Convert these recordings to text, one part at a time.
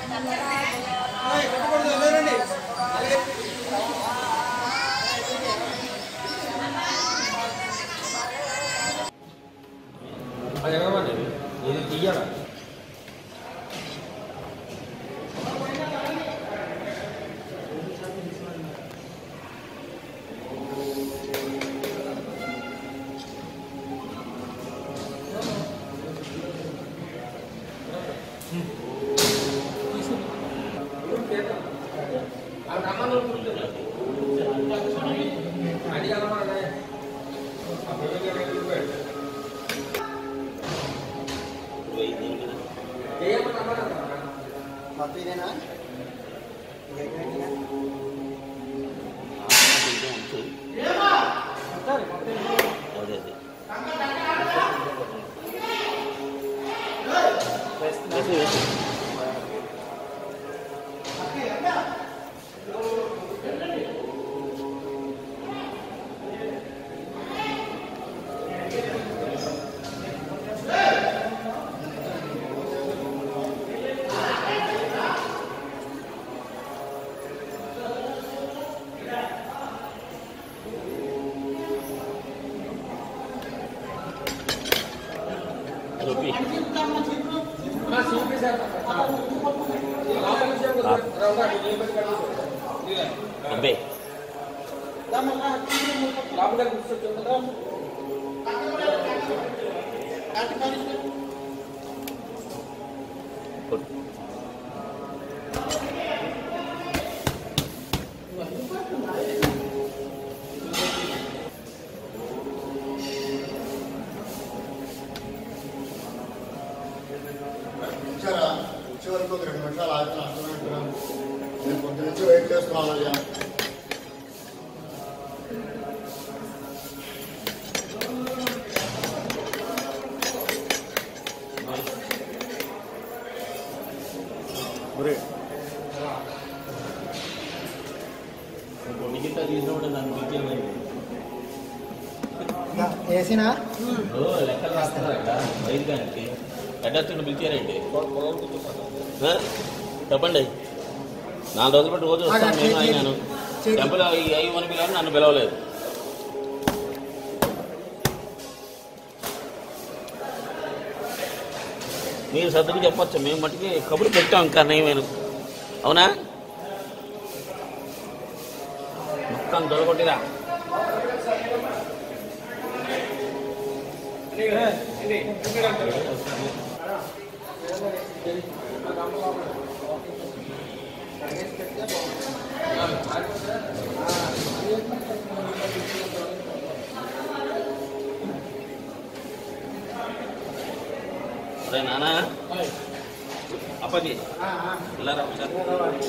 అది ఎగరమని ఇది తీయాలా అది కలమని మొత్తం ఇదేనా అదే అదే చూపి పంపే కొట్టు వచ్చారా వచ్చే వరకు ఒక రెండు నిమిషాలు ఆగితే అర్థమవుతున్నాను నేను పొద్దు నుంచి వెయిట్ చేస్తున్నాను అయ్యా మిగతా తీసినప్పుడు నన్ను పిలిచేయండి వేసినా ఓ లెక్కలు రాస్తారట వైద్యానికి అడ్డస్తుని పిలిచారండి ఆ? చెప్పండి నాలుగు రోజులు బట్టి రోజు వస్తాను నేను అయినాను టెంపుల్ అయ్యి అని పిలవని నన్ను పిలవలేదు మీరు సర్దుకు చెప్పొచ్చు మేము మట్టుకి కబురు పెట్టాం ఇంకా నయమేను అవునా మొత్తం దొరకొట్టిరా అరే నానా అప్పాజీ ఇల్లారా ఒకసారి.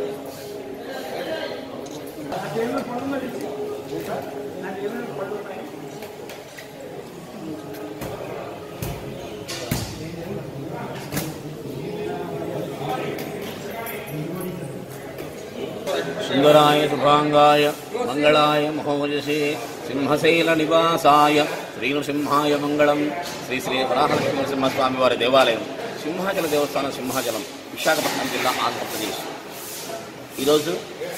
సుందరాయ శుభాంగాయ మంగళాయ మహోజసే సింహశైల నివాసాయ శ్రీనృసింహాయ మంగళం శ్రీ శ్రీ వరాహలక్ష్మీ నరసింహస్వామి వారి దేవాలయం సింహాచల దేవస్థానం సింహాచలం విశాఖపట్నం జిల్లా ఆంధ్రప్రదేశ్ ఈరోజు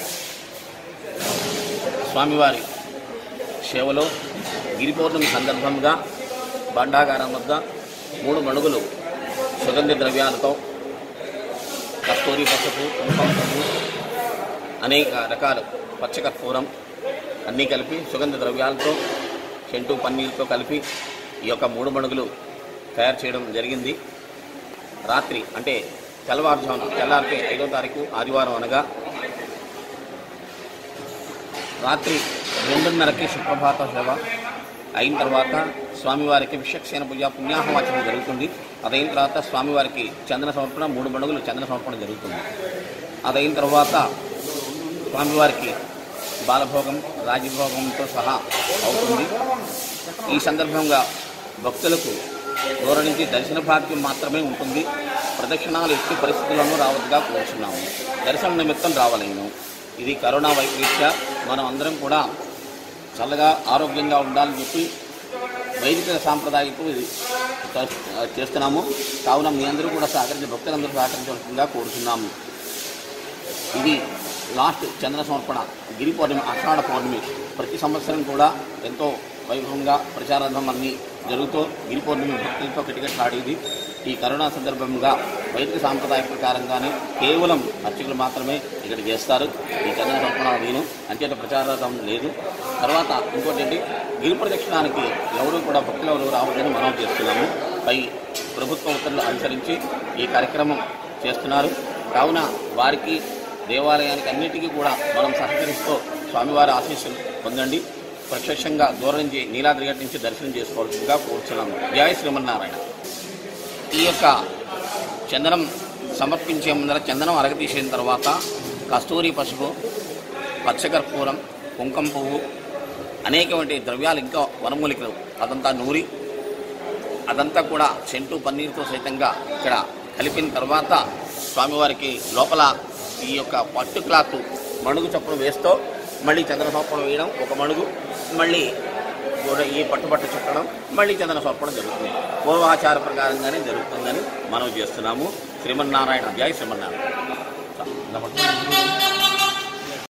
స్వామివారి సేవలో గిరి పౌర్ణమి సందర్భంగా బండాగారం వద్ద మూడు మణుగులు సుగంధ ద్రవ్యాలతో కస్తూరి పసుపు కుంకుమ అనేక రకాల పచ్చకర్పూరం అన్నీ కలిపి సుగంధ ద్రవ్యాలతో చెంటు పన్నీర్తో కలిపి ఈ యొక్క మూడు మణుగులు తయారు చేయడం జరిగింది రాత్రి అంటే తెల్లవారుజామున తెల్లారితే ఐదో తారీఖు ఆదివారం అనగా రాత్రి రెండున్నరకి సుప్రభాత సేవ అయిన తర్వాత స్వామివారికి విషక్షేణ పూజ పుణ్యాహవాచనం జరుగుతుంది అదైన తర్వాత స్వామివారికి చందన సమర్పణ మూడు మణుగులు చందన సమర్పణ జరుగుతుంది అదైన తర్వాత స్వామివారికి బాలభోగం రాజభోగంతో సహా అవుతుంది ఈ సందర్భంగా భక్తులకు దూరం నుంచి దర్శన భాగ్యం మాత్రమే ఉంటుంది ప్రదక్షిణాలు ఎట్టి పరిస్థితుల్లోనూ రావద్దుగా కోరుచున్నాము దర్శన నిమిత్తం రావలేను ఇది కరోనా వైపరీత్యా మనం అందరం కూడా చల్లగా ఆరోగ్యంగా ఉండాలని చెప్పి వైదిక సాంప్రదాయకు ఇది చ- చేస్తున్నాము కావున మీ అందరూ కూడా సహకరించి భక్తులందరూ సహకరించవలసిందిగా కోరుతున్నాము ఇది లాస్ట్ చంద్ర సమర్పణ గిరి పౌర్ణమి ఆషాఢ పౌర్ణమి ప్రతి సంవత్సరం కూడా ఎంతో వైభవంగా ప్రచారార్థం అన్ని జరుగుతూ గిరి పౌర్ణమి భక్తులతో కిటకిటలాడేది ఈ కరోనా సందర్భంగా వైదిక సాంప్రదాయ ప్రకారంగానే కేవలం అర్చకులు మాత్రమే ఇక్కడ చేస్తారు ఈ చంద్ర సమర్పణ నేను అంచేత ప్రచారార్థం లేదు తర్వాత ఇంకోటి ఏంటి గిరి ప్రదక్షిణానికి ఎవరు కూడా భక్తులు ఎవరు రావద్దని మనం చేస్తున్నాము పై ప్రభుత్వ ఉత్తర్వులు అనుసరించి ఈ కార్యక్రమం చేస్తున్నారు కావున వారికి దేవాలయానికి అన్నిటికీ కూడా మనం సహకరిస్తూ స్వామివారి ఆశీస్సులు పొందండి ప్రత్యక్షంగా దూరం నుంచి నీలాద్రి గట్టి నుంచి దర్శనం చేసుకోవాల్సిందిగా కోరుతున్నాము జయ శ్రీమన్నారాయణ ఈ యొక్క చందనం సమర్పించే ముందర చందనం అరగతీసిన తర్వాత కస్తూరి పసుపు పచ్చకర్పూరం కుంకుమ పువ్వు అనేకమైన ద్రవ్యాలు ఇంకా వనమూలికలు అదంతా నూరి అదంతా కూడా చెంటు పన్నీరుతో సైతంగా ఇక్కడ కలిపిన తర్వాత స్వామివారికి లోపల ఈ యొక్క పట్టు క్లాత్ మణుగు చప్పును వేస్తూ మళ్ళీ చంద్ర సమర్పణ వేయడం ఒక మణుగు మళ్ళీ కూడా ఈ పట్టుబట్టు చుట్టడం మళ్ళీ చంద్ర సమర్పణ జరుగుతుంది పూర్వాచార ప్రకారంగానే జరుగుతుందని మనం చేస్తున్నాము శ్రీమన్నారాయణ జై శ్రీమన్నారాయణ ఇలా పట్టుకోండి.